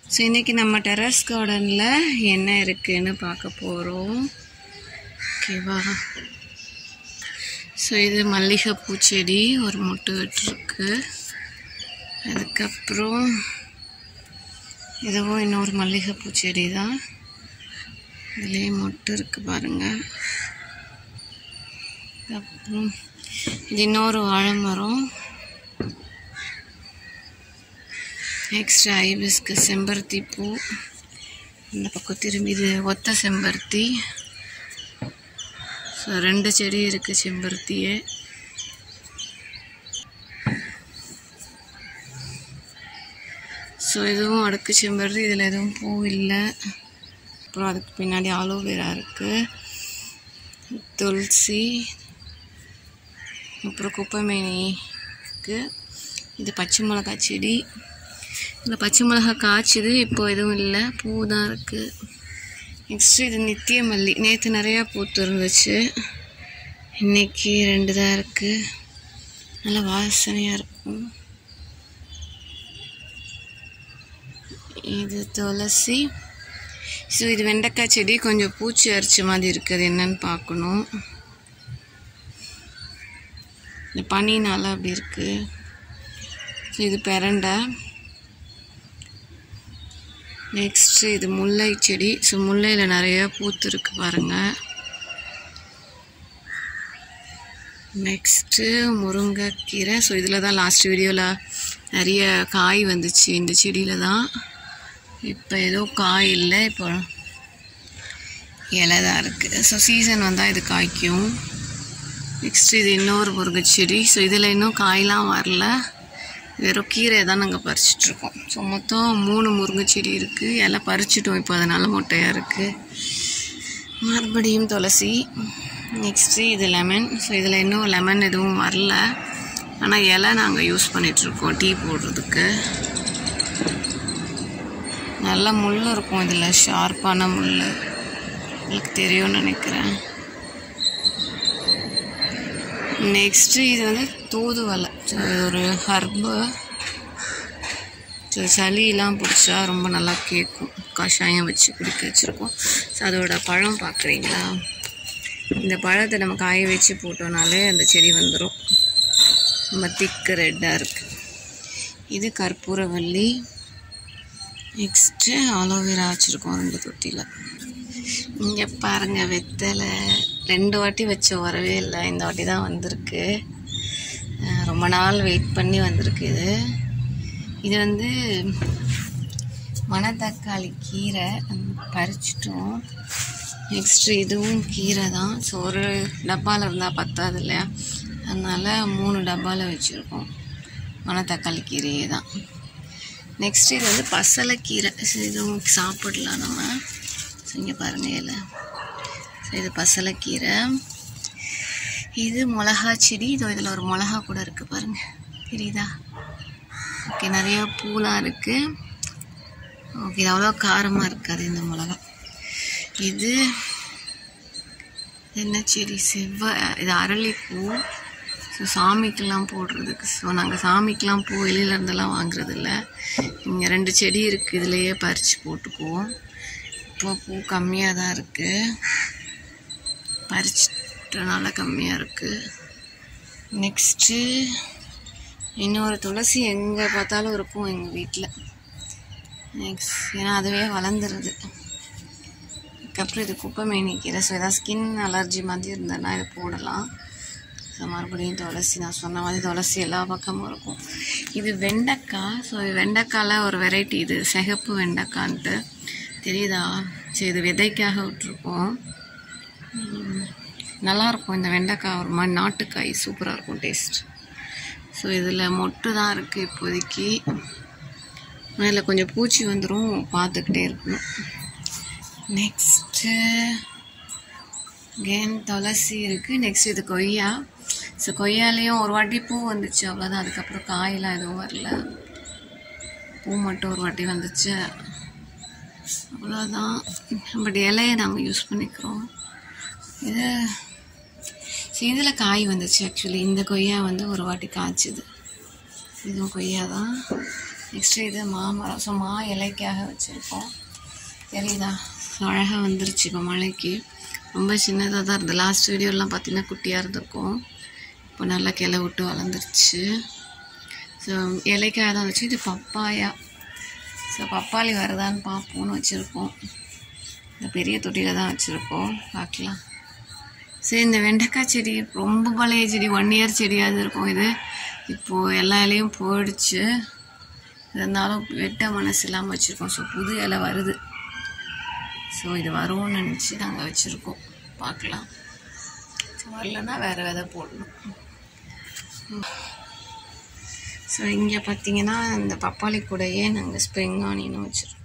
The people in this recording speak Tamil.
ஸோ இன்றைக்கி நம்ம டெரஸ் கார்டனில் என்ன இருக்குன்னு பார்க்க போகிறோம் ஓகேவா ஸோ இது மல்லிகைப்பூ செடி ஒரு மொட்டு விட்டுருக்கு அதுக்கப்புறம் இதுவும் இன்னொரு மல்லிகைப்பூ செடி தான் இதுலேயே மொட்டு இருக்குது பாருங்கள் அப்புறம் இது இன்னொரு வாழை மரம் நெக்ஸ்ட் ஐபிஸ்க்கு செம்பருத்தி பூ இந்த பக்கம் திரும்பி இது ஒத்த செம்பருத்தி ஸோ ரெண்டு செடி இருக்குது செம்பருத்தியே ஸோ இதுவும் அடுக்கு செம்பருத்தி இதில் எதுவும் பூ இல்லை அப்புறம் அதுக்கு பின்னாடி ஆலோவேரா இருக்குது துளசி அப்புறம் குப்பைமேனிக்கு இது பச்சை மிளகாய் செடி இந்த பச்சை மிளகாய் காய்ச்சிது இப்போ எதுவும் இல்லை பூ தான் இருக்குது நெக்ஸ்ட்டு இது நித்திய மல்லி நேற்று நிறையா பூத்து இருந்துச்சு இன்னைக்கு ரெண்டு தான் இருக்குது நல்லா வாசனையாக இருக்கும் இது துளசி ஸோ இது வெண்டைக்காய் செடி கொஞ்சம் பூச்சி அரிச்ச மாதிரி இருக்குது என்னன்னு பார்க்கணும் இந்த பனினால அப்படி இருக்குது ஸோ இது பெரண்டை நெக்ஸ்ட்டு இது முல்லை செடி ஸோ முல்லையில் நிறைய பூத்து இருக்கு பாருங்கள் நெக்ஸ்ட்டு முருங்கைக்கீரை ஸோ இதில் தான் லாஸ்ட் வீடியோவில் நிறைய காய் வந்துச்சு இந்த செடியில் தான் இப்போ ஏதோ காய் இல்லை இப்போ இலை தான் இருக்குது ஸோ சீசன் வந்தால் இது காய்க்கும் நெக்ஸ்ட் இது இன்னொரு முருங்கை செடி ஸோ இதில் இன்னும் காயெலாம் வரல வெறும் கீரை தான் நாங்கள் பறிச்சிட்ருக்கோம் ஸோ மொத்தம் மூணு முருங்கை செடி இருக்குது இலை பறிச்சிட்டோம் இப்போ அதனால் மொட்டையாக இருக்குது மறுபடியும் துளசி நெக்ஸ்ட்டு இது லெமன் ஸோ இதில் இன்னும் லெமன் எதுவும் வரல ஆனால் இலை நாங்கள் யூஸ் பண்ணிகிட்ருக்கோம் டீ போடுறதுக்கு நல்ல முள் இருக்கும் இதில் ஷார்ப்பான முள் உங்களுக்கு தெரியும்னு நினைக்கிறேன் நெக்ஸ்ட்டு இது வந்து தூதுவளை ஸோ இது ஒரு ஹர்பு ஸோ சளியெலாம் பிடிச்சா ரொம்ப நல்லா கேட்கும் கஷாயம் வச்சு குடிக்க வச்சுருக்கோம் ஸோ அதோட பழம் பார்க்குறீங்களா இந்த பழத்தை நம்ம காய வச்சு போட்டோம்னாலே அந்த செடி வந்துடும் ரொம்ப திக்கு ரெட்டாக இருக்குது இது கற்பூரவல்லி நெக்ஸ்ட்டு ஆலோவேரா வச்சுருக்கோம் ரெண்டு தொட்டியில் இங்கே பாருங்கள் வெத்தலை ரெண்டு வாட்டி வச்ச வரவே இல்லை இந்த வாட்டி தான் வந்திருக்கு அஹ் ரொம்ப நாள் வெயிட் பண்ணி வந்திருக்கு இது இது வந்து மணத்தக்காளி கீரை பறிச்சிட்டோம் நெக்ஸ்ட்டு இதுவும் கீரை தான் ஸோ ஒரு டப்பாவில் இருந்தால் பத்தாது இல்லையா அதனால் மூணு டப்பாவில் வச்சுருக்கோம் மணத்தக்காளி கீரையே தான் நெக்ஸ்ட் இது வந்து பசலைக்கீரை ஸோ இதுவும் சாப்பிடலாம் நம்ம ஸோ இங்கே பாருங்கள் இலை ஸோ இது பசலைக்கீரை இது மிளகா செடி இதோ இதில் ஒரு மிளகா கூட இருக்குது பாருங்கள் தெரியுதா ஓகே நிறைய பூலாம் இருக்குது ஓகே இது அவ்வளோ காரமாக இருக்காது இந்த மிளகா இது என்ன செடி செவ்வாய் இது அரளிப்பூ ஸோ சாமிக்கெல்லாம் போடுறதுக்கு ஸோ நாங்கள் சாமிக்கெலாம் பூ வெளியிலேருந்தெல்லாம் வாங்குறது இல்லை இங்கே ரெண்டு செடி இருக்குது இதுலேயே பறித்து போட்டுக்குவோம் இப்போ பூ கம்மியாக தான் இருக்குது பறிச்சிட்டனால கம்மியாக இருக்குது நெக்ஸ்ட்டு இன்னொரு துளசி எங்கே பார்த்தாலும் இருக்கும் எங்கள் வீட்டில் நெக்ஸ்ட் ஏன்னா அதுவே வளர்ந்துருது அதுக்கப்புறம் இது குப்பை மேனிக்கீரை ஸோ ஏதாவது ஸ்கின் அலர்ஜி மாதிரி இருந்ததுன்னா இது போடலாம் ஸோ மறுபடியும் துளசி நான் சொன்ன மாதிரி துளசி எல்லா பக்கமும் இருக்கும் இது வெண்டைக்காய் ஸோ வெண்டைக்காயில் ஒரு வெரைட்டி இது சிகப்பு வெண்டைக்கான்ட்டு தெரியுதா சரி இது விதைக்காக விட்ருக்கோம் உம், நல்லாயிருக்கும் இந்த வெண்டைக்காய் ஒரு மாதிரி நாட்டுக்காய் சூப்பராக இருக்கும் டேஸ்ட் ஸோ இதில் மொட்டு தான் இருக்குது இப்போதைக்கு அதில் கொஞ்சம் பூச்சி வந்துடும் பார்த்துக்கிட்டே இருக்கணும் நெக்ஸ்ட்டு கேன் துளசி இருக்குது நெக்ஸ்ட் இது கொய்யா ஸோ கொய்யாலேயும் ஒரு வாட்டி பூ வந்துச்சு அவ்வளோதான் அதுக்கப்புறம் காயெல்லாம் எதுவும் வரல பூ மட்டும் ஒரு வாட்டி வந்துச்சு அவ்வளோதான் பட் இலையை நாங்கள் யூஸ் பண்ணிக்கிறோம் இது இதில் காய் வந்துச்சு ஆக்சுவலி இந்த கொய்யா வந்து ஒரு வாட்டி காய்ச்சுது இதுவும் கொய்யா தான் நெக்ஸ்ட்டு இது மாமரம் ஸோ மா இலைக்காக வச்சுருக்கோம் தெரியுதா அழகாக வந்துருச்சு இப்போ மழைக்கு ரொம்ப சின்னதாக தான் இருந்தது லாஸ்ட் வீடியோலாம் பார்த்தீங்கன்னா குட்டியாக இருந்திருக்கும் இப்போ நல்லா கிளை விட்டு வளர்ந்துருச்சு ஸோ இலைக்காக தான் வச்சு இது பப்பாயா ஸோ பப்பாளி வருதான்னு பார்ப்போம்னு வச்சுருக்கோம் இந்த பெரிய தொட்டியில் தான் வச்சுருக்கோம் பார்க்கலாம் சரி இந்த வெண்டைக்காய் செடி ரொம்ப பழைய செடி ஒன் இயர் செடியாவது இருக்கும் இது இப்போது எல்லா இலையும் போயிடுச்சு இருந்தாலும் வெட்ட மனசு இல்லாமல் வச்சுருக்கோம் ஸோ புது இலை வருது ஸோ இது வரும்னு நினச்சி நாங்கள் வச்சுருக்கோம் பார்க்கலாம் ஸோ வரலன்னா வேறு விதை போடணும் ஸோ இங்கே பார்த்தீங்கன்னா இந்த பப்பாளி கூடையே நாங்கள் ஸ்ப்ரிங் ஆனியனும் வச்சுருக்கோம்